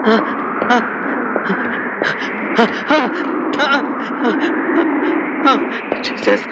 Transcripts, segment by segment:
Jesus.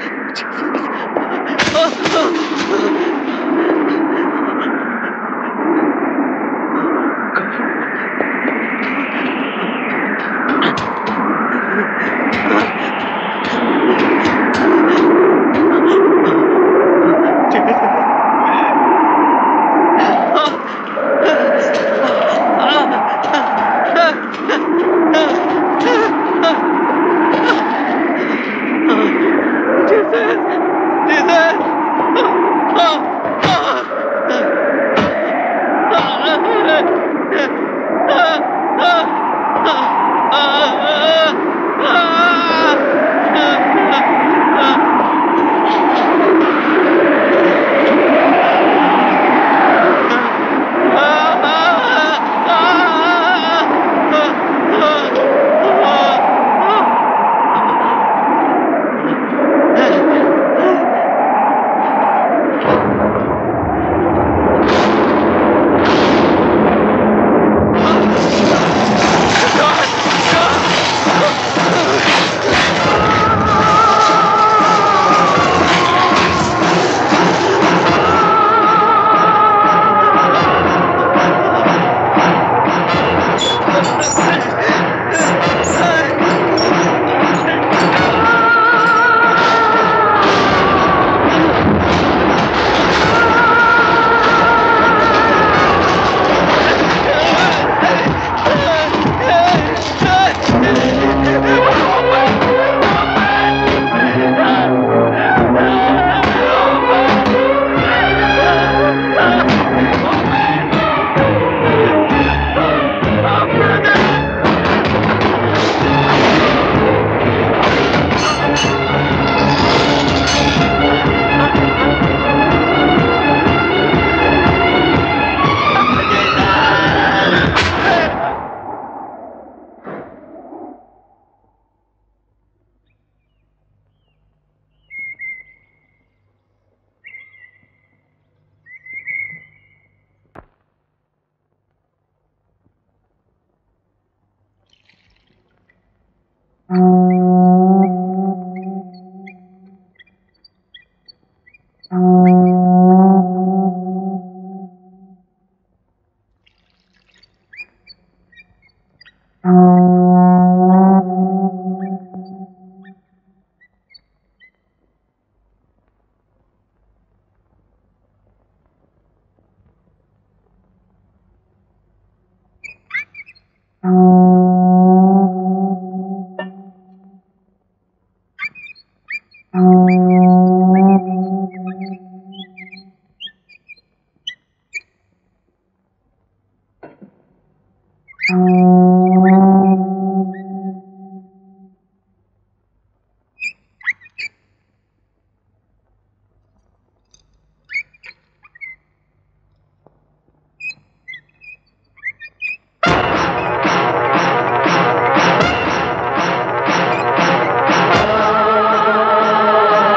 ஆ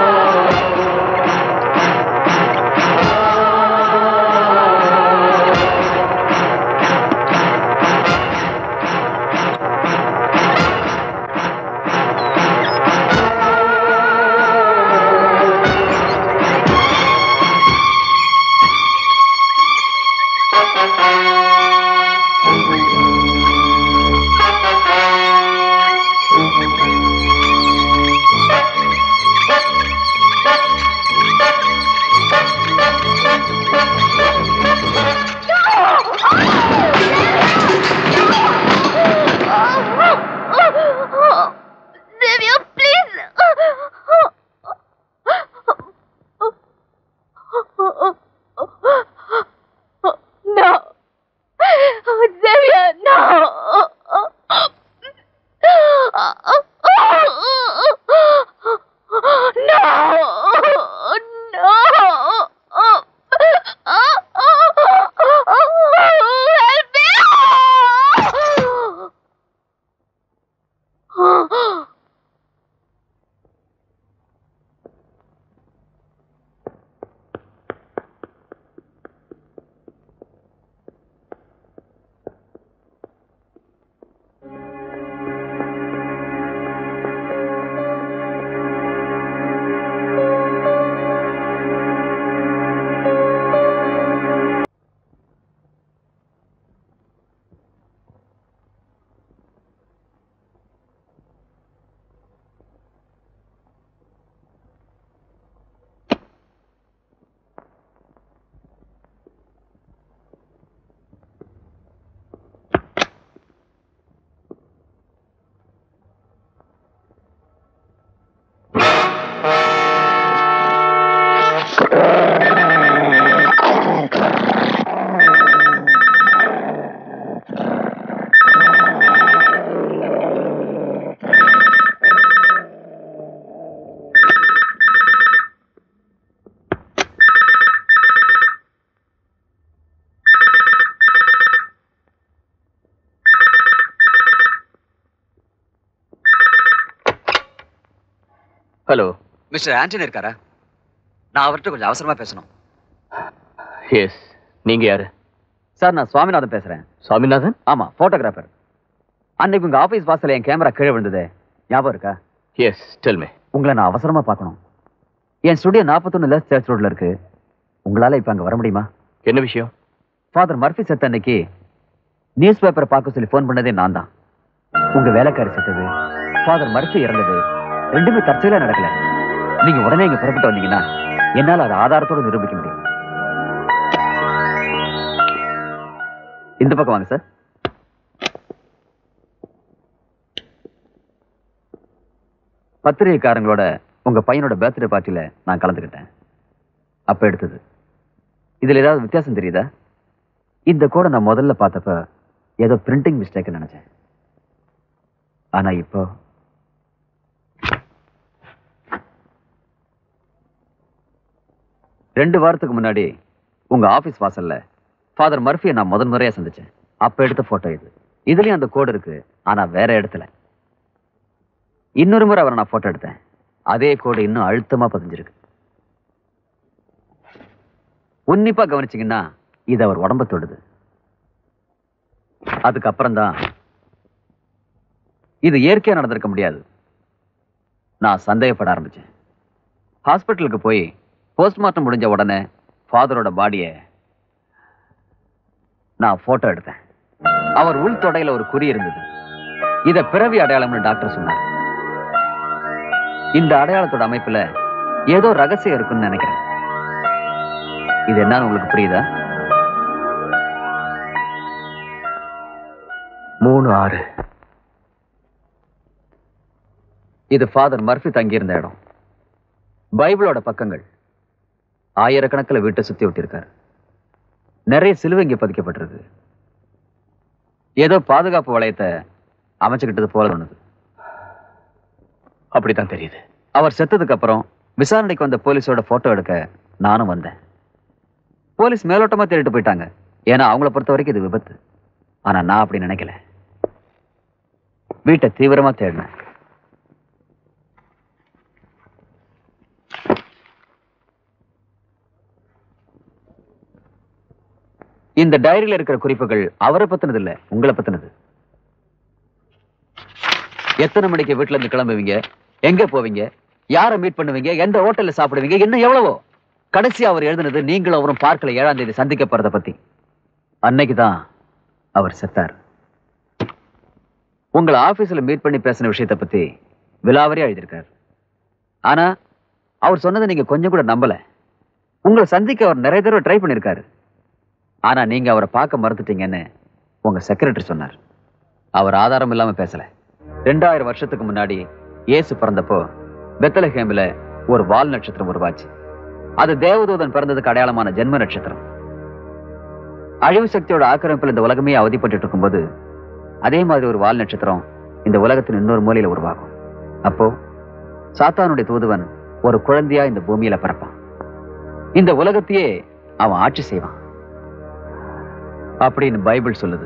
hello mister Antony இருக்காரா நான் அவர்கிட்ட கொஞ்சம் அவசரமா பேசணும் எஸ் நீங்க யாரு சார் நான் சுவாமிநாதன் பேசுறேன் சுவாமிநாதன் ஆமா போட்டோகிராஃபர் அன்னைக்கு உங்க ஆபீஸ் வாசல்ல என் கேமரா கீழே விழுந்தது ஞாபகம் இருக்கா எஸ் டெல் மீ உங்களை நான் அவசரமா பார்க்கணும் என் ஸ்டுடியோ நாற்பத்தொன்னு லெஸ் சர்ச் ரோட்ல இருக்கு உங்களால இப்ப அங்க வர முடியுமா என்ன விஷயம் ஃபாதர் மர்ஃபி செத்த அன்னைக்கு நியூஸ் பேப்பரை பார்க்க சொல்லி ஃபோன் பண்ணதே நான் தான் உங்க வேலைக்காரி செத்தது ஃபாதர் மர்ஃபி இறந்தது ரெண்டுமே தற்செயலா நடக்கல நீங்க உடனே இங்க புறப்பட்டு வந்தீங்கன்னா என்னால அதை ஆதாரத்தோட நிரூபிக்க முடியும் இந்த பக்கம் வாங்க சார் பத்திரிகைக்காரங்களோட உங்க பையனோட பர்த்டே பார்ட்டியில நான் கலந்துக்கிட்டேன் அப்ப எடுத்தது இதுல ஏதாவது வித்தியாசம் தெரியுதா இந்த கோடை நான் முதல்ல பார்த்தப்ப ஏதோ பிரிண்டிங் மிஸ்டேக் நினைச்சேன் ஆனா இப்போ ரெண்டு வாரத்துக்கு முன்னாடி உங்க ஆபீஸ் வாசல்ல ஃபாதர் மர்ஃபியை நான் முதல் முறையா சந்திச்சேன் அப்ப எடுத்த போட்டோ இது இதுலயும் அந்த கோடு இருக்கு ஆனா வேற இடத்துல இன்னொரு முறை அவரை நான் போட்டோ எடுத்தேன் அதே கோடு இன்னும் அழுத்தமா பதிஞ்சிருக்கு உன்னிப்பா கவனிச்சீங்கன்னா இது அவர் உடம்ப தொடுது அதுக்கப்புறம் தான் இது இயற்கையா நடந்திருக்க முடியாது நான் சந்தேகப்பட ஆரம்பிச்சேன் ஹாஸ்பிட்டலுக்கு போய் போஸ்ட்மார்ட்டம் முடிஞ்ச உடனே ஃபாதரோட பாடியை நான் போட்டோ எடுத்தேன் அவர் உள் தொடையில ஒரு குறி இருந்தது இத பிறவி அடையாளம்னு டாக்டர் சொன்னார் இந்த அடையாளத்தோட அமைப்புல ஏதோ ரகசியம் இருக்குன்னு நினைக்கிறேன் இது என்னன்னு உங்களுக்கு புரியுதா மூணு ஆறு இது ஃபாதர் மர்ஃபி தங்கியிருந்த இடம் பைபிளோட பக்கங்கள் ஆயிரக்கணக்கில் வீட்டை சுத்தி விட்டிருக்காரு நிறைய சிலுவை இங்கே பதிக்கப்பட்டிருக்கு ஏதோ பாதுகாப்பு வளையத்தை அமைச்சுக்கிட்டது போல தோணுது அப்படித்தான் தெரியுது அவர் செத்ததுக்கு அப்புறம் விசாரணைக்கு வந்த போலீஸோட போட்டோ எடுக்க நானும் வந்தேன் போலீஸ் மேலோட்டமா தேடிட்டு போயிட்டாங்க ஏன்னா அவங்கள பொறுத்த வரைக்கும் இது விபத்து ஆனா நான் அப்படி நினைக்கல வீட்டை தீவிரமா தேடினேன் இந்த டைரியில இருக்கிற குறிப்புகள் அவரை பத்தினது இல்ல உங்களை பத்தினது எத்தனை மணிக்கு வீட்டுல இருந்து கிளம்புவீங்க எங்க போவீங்க யாரை மீட் பண்ணுவீங்க எந்த ஹோட்டல்ல சாப்பிடுவீங்க இன்னும் எவ்வளவோ கடைசி அவர் எழுதுனது நீங்களும் அவரும் பார்க்கல ஏழாம் தேதி சந்திக்க போறத பத்தி அன்னைக்கு தான் அவர் செத்தார் உங்களை ஆபீஸ்ல மீட் பண்ணி பேசின விஷயத்தை பத்தி விலாவரியா எழுதியிருக்காரு ஆனா அவர் சொன்னதை நீங்க கொஞ்சம் கூட நம்பல உங்களை சந்திக்க அவர் நிறைய தடவை ட்ரை பண்ணிருக்காரு ஆனா நீங்க அவரை பார்க்க மறுத்துட்டீங்கன்னு உங்க செக்ரட்டரி சொன்னார் அவர் ஆதாரம் இல்லாம பேசல ரெண்டாயிரம் வருஷத்துக்கு முன்னாடி இயேசு பிறந்தப்போ பெத்தலஹேமில் ஒரு வால் நட்சத்திரம் உருவாச்சு அது தேவதூதன் பிறந்ததுக்கு அடையாளமான ஜென்ம நட்சத்திரம் அழிவு சக்தியோட ஆக்கிரமிப்பில் இந்த உலகமே அவதிப்பட்டு இருக்கும்போது அதே மாதிரி ஒரு வால் நட்சத்திரம் இந்த உலகத்தின் இன்னொரு மூலையில உருவாகும் அப்போ சாத்தானுடைய தூதுவன் ஒரு குழந்தையா இந்த பூமியில பிறப்பான் இந்த உலகத்தையே அவன் ஆட்சி செய்வான் அப்படின்னு பைபிள் சொல்லுது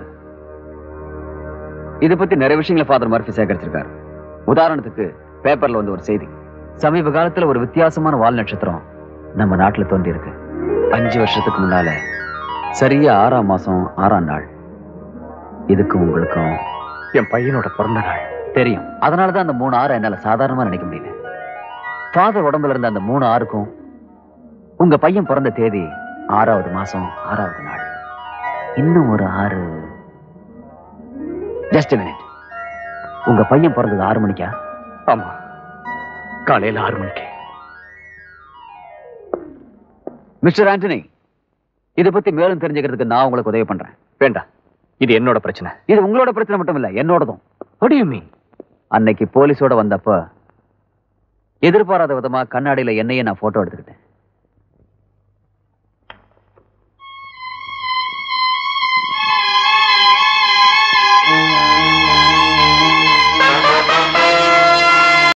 இதை பத்தி நிறைய விஷயங்களை ஃபாதர் மர்ஃபி சேகரிச்சிருக்காரு உதாரணத்துக்கு பேப்பர்ல வந்து ஒரு செய்தி சமீப காலத்துல ஒரு வித்தியாசமான வால் நட்சத்திரம் நம்ம நாட்டுல தோன்றி இருக்கு அஞ்சு வருஷத்துக்கு முன்னால சரியா ஆறாம் மாசம் ஆறாம் நாள் இதுக்கும் உங்களுக்கும் என் பையனோட பிறந்த நாள் தெரியும் அதனாலதான் அந்த மூணு ஆறு என்னால சாதாரணமா நினைக்க முடியல ஃபாதர் உடம்புல இருந்த அந்த மூணு ஆறுக்கும் உங்க பையன் பிறந்த தேதி ஆறாவது மாசம் ஆறாவது நாள் இன்னும் ஒரு ஆறு ஜஸ்ட் மினிட் உங்க பையன் பிறந்தது ஆறு மணிக்கா ஆமா காலையில ஆறு மணிக்கு மிஸ்டர் ஆண்டனி இதை பத்தி மேலும் தெரிஞ்சுக்கிறதுக்கு நான் உங்களுக்கு உதவி பண்றேன் வேண்டாம் இது என்னோட பிரச்சனை இது உங்களோட பிரச்சனை மட்டும் இல்ல என்னோடதும் What do you mean? அன்னைக்கு போலீஸோட வந்தப்ப எதிர்பாராத விதமா கண்ணாடியில என்னையே நான் போட்டோ எடுத்துக்கிட்டேன்